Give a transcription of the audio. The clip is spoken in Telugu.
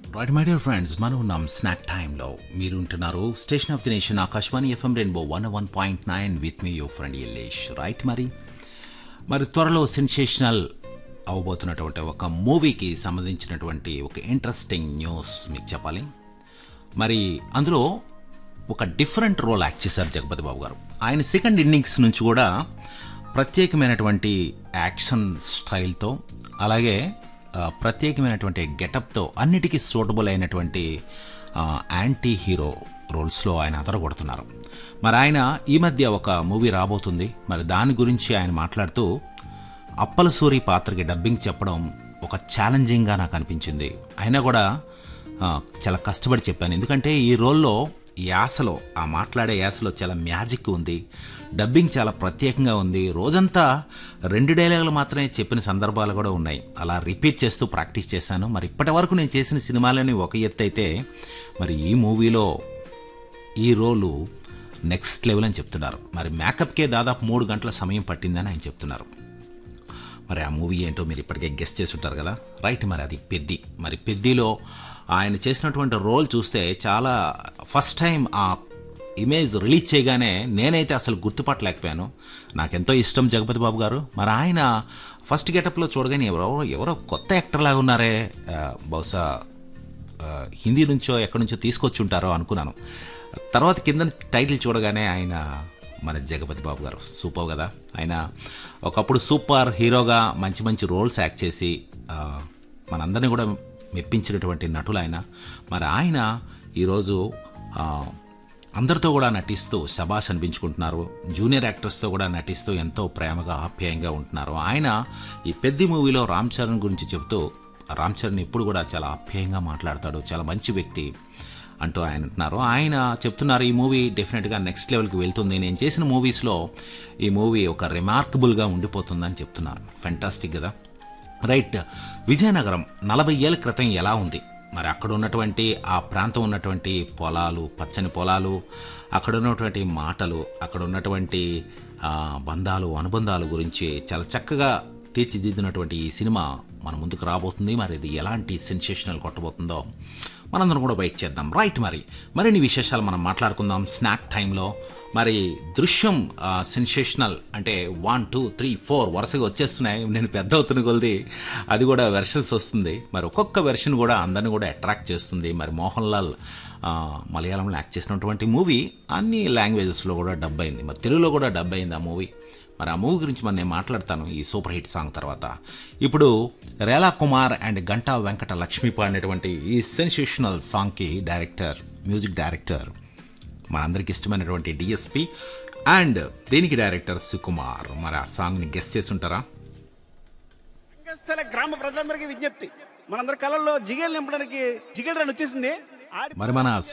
రైట్ మై డియర్ ఫ్రెండ్స్ మనం ఉన్నాం స్నాక్ టైంలో మీరు ఉంటున్నారు station of the nation Akashvani FM rainbow one one point nine with me your friend Ellesh right మరి మరి త్వరలో సెన్సేషనల్ అవబోతున్నటువంటి ఒక మూవీకి సంబంధించినటువంటి ఒక ఇంట్రెస్టింగ్ న్యూస్ మీకు చెప్పాలి మరి అందులో ఒక డిఫరెంట్ రోల్ యాక్ట్ చేశారు జగపతి బాబు గారు ఆయన సెకండ్ ఇన్నింగ్స్ నుంచి కూడా ప్రత్యేకమైనటువంటి యాక్షన్ స్టైల్తో అలాగే ఆ, ప్రత్యేకమైనటువంటి గెటప్తో అన్నిటికీ సూటబుల్ అయినటువంటి ఆ, యాంటీ హీరో రోల్స్లో ఆయన అదరగొడుతున్నారు మరి ఆయన ఈ మధ్య ఒక మూవీ రాబోతుంది మరి దాని గురించి ఆయన మాట్లాడుతూ అప్పలసూరి పాత్రకి డబ్బింగ్ చెప్పడం ఒక ఛాలెంజింగ్గా నాకు అనిపించింది అయినా కూడా ఆ, చాలా కష్టపడి చెప్పాను ఎందుకంటే ఈ రోల్లో యాసలో ఆ మాట్లాడే యాసలో చాలా మ్యాజిక్ ఉంది డబ్బింగ్ చాలా ప్రత్యేకంగా ఉంది రోజంతా రెండు డైలాగులు మాత్రమే చెప్పిన సందర్భాలు కూడా ఉన్నాయి అలా రిపీట్ చేస్తూ ప్రాక్టీస్ చేశాను మరి ఇప్పటి వరకు నేను చేసిన సినిమాలని ఒక ఎత్తు అయితే మరి ఈ మూవీలో ఈ రోలు నెక్స్ట్ లెవెల్ అని చెప్తున్నారు మరి మేకప్కే దాదాపు మూడు గంటల సమయం పట్టిందని ఆయన చెప్తున్నారు మరి ఆ మూవీ ఏంటో మీరు ఇప్పటికే గెస్ట్ చేసి ఉంటారు కదా రైట్ మరి అది పెద్ది మరి పెద్దిలో ఆయన చేసినటువంటి రోల్ చూస్తే చాలా ఫస్ట్ టైం ఆ ఇమేజ్ రిలీజ్ చేయగానే నేనైతే అసలు గుర్తుపట్టలేకపోయాను నాకెంతో ఇష్టం జగపతి బాబు గారు మరి ఆయన ఫస్ట్ గెటప్లో చూడగానే ఎవరో ఎవరో కొత్త యాక్టర్ లాగా ఉన్నారే ఆ, బహుశా ఆ, హిందీ నుంచో ఎక్కడి నుంచో తీసుకొచ్చి ఉంటారో అనుకున్నాను తర్వాత కింద టైటిల్ చూడగానే ఆయన మన జగపతి బాబు గారు సూపర్ కదా ఆయన ఒకప్పుడు సూపర్ హీరోగా మంచి మంచి రోల్స్ యాక్ట్ చేసి ఆ, మనందరినీ కూడా మెప్పించినటువంటి నటులు ఆయన మరి ఆయన ఈరోజు ఆ, అందరితో కూడా నటిస్తూ శబాష్ అనిపించుకుంటున్నారు జూనియర్ యాక్టర్స్తో కూడా నటిస్తూ ఎంతో ప్రేమగా ఆప్యాయంగా ఉంటున్నారు ఆయన ఈ పెద్ద మూవీలో రామ్ చరణ్ గురించి చెబుతూ రామ్ చరణ్ ఎప్పుడు కూడా చాలా ఆప్యాయంగా మాట్లాడతాడు చాలా మంచి వ్యక్తి అంటూ ఆయన అంటున్నారు ఆయన చెప్తున్నారు ఈ మూవీ డెఫినెట్గా నెక్స్ట్ లెవెల్కి వెళ్తుంది నేను చేసిన మూవీస్లో ఈ మూవీ ఒక రిమార్కబుల్గా ఉండిపోతుందని చెప్తున్నారు ఫెంటాస్టిక్ కదా రైట్ విజయనగరం నలభై ఏళ్ళ క్రితం ఎలా ఉంది మరి అక్కడ ఉన్నటువంటి ఆ ప్రాంతం ఉన్నటువంటి పొలాలు పచ్చని పొలాలు అక్కడ ఉన్నటువంటి మాటలు అక్కడ ఉన్నటువంటి ఆ, బంధాలు అనుబంధాలు గురించి చాలా చక్కగా తీర్చిదిద్దినటువంటి ఈ సినిమా మన ముందుకు రాబోతుంది మరి ఇది ఎలాంటి సెన్సేషనల్ కొట్టబోతుందో మనందరం కూడా వెయిట్ చేద్దాం రైట్ మరి మరిన్ని విశేషాలు మనం మాట్లాడుకుందాం స్నాక్ టైంలో మరి దృశ్యం సెన్సేషనల్ అంటే వన్ టూ త్రీ ఫోర్ వరుసగా వచ్చేస్తున్నాయి నేను పెద్ద అవుతున్న కొలది అది కూడా వెర్షన్స్ వస్తుంది మరి ఒక్కొక్క వెర్షన్ కూడా అందరిని కూడా అట్రాక్ట్ చేస్తుంది మరి మోహన్ లాల్ ఆ, మలయాళంలో యాక్ట్ చేసినటువంటి మూవీ అన్ని లాంగ్వేజెస్లో కూడా డబ్ అయింది మరి తెలుగులో కూడా డబ్ అయింది ఆ మూవీ మరి ఆ మూవీ గురించి మరి నేను మాట్లాడతాను ఈ సూపర్ హిట్ సాంగ్ తర్వాత ఇప్పుడు రేలా కుమార్ అండ్ గంటా వెంకట లక్ష్మి పాడినటువంటి ఈ సెన్సేషనల్ సాంగ్కి డైరెక్టర్ మ్యూజిక్ డైరెక్టర్ మనందరికి ఇష్టమైనటువంటి డిఎస్పి అండ్ దీనికి డైరెక్టర్ సుకుమార్ మరి ఆ సాంగ్ని గెస్ట్ చేసి ఉంటారా రంగస్థల గ్రామ ప్రజలందరికీ విజ్ఞప్తి మనందరి కళల్లో జిగేలు నింపడానికి జిగేల్ రన్ వచ్చేసింది ఆడి మరి మన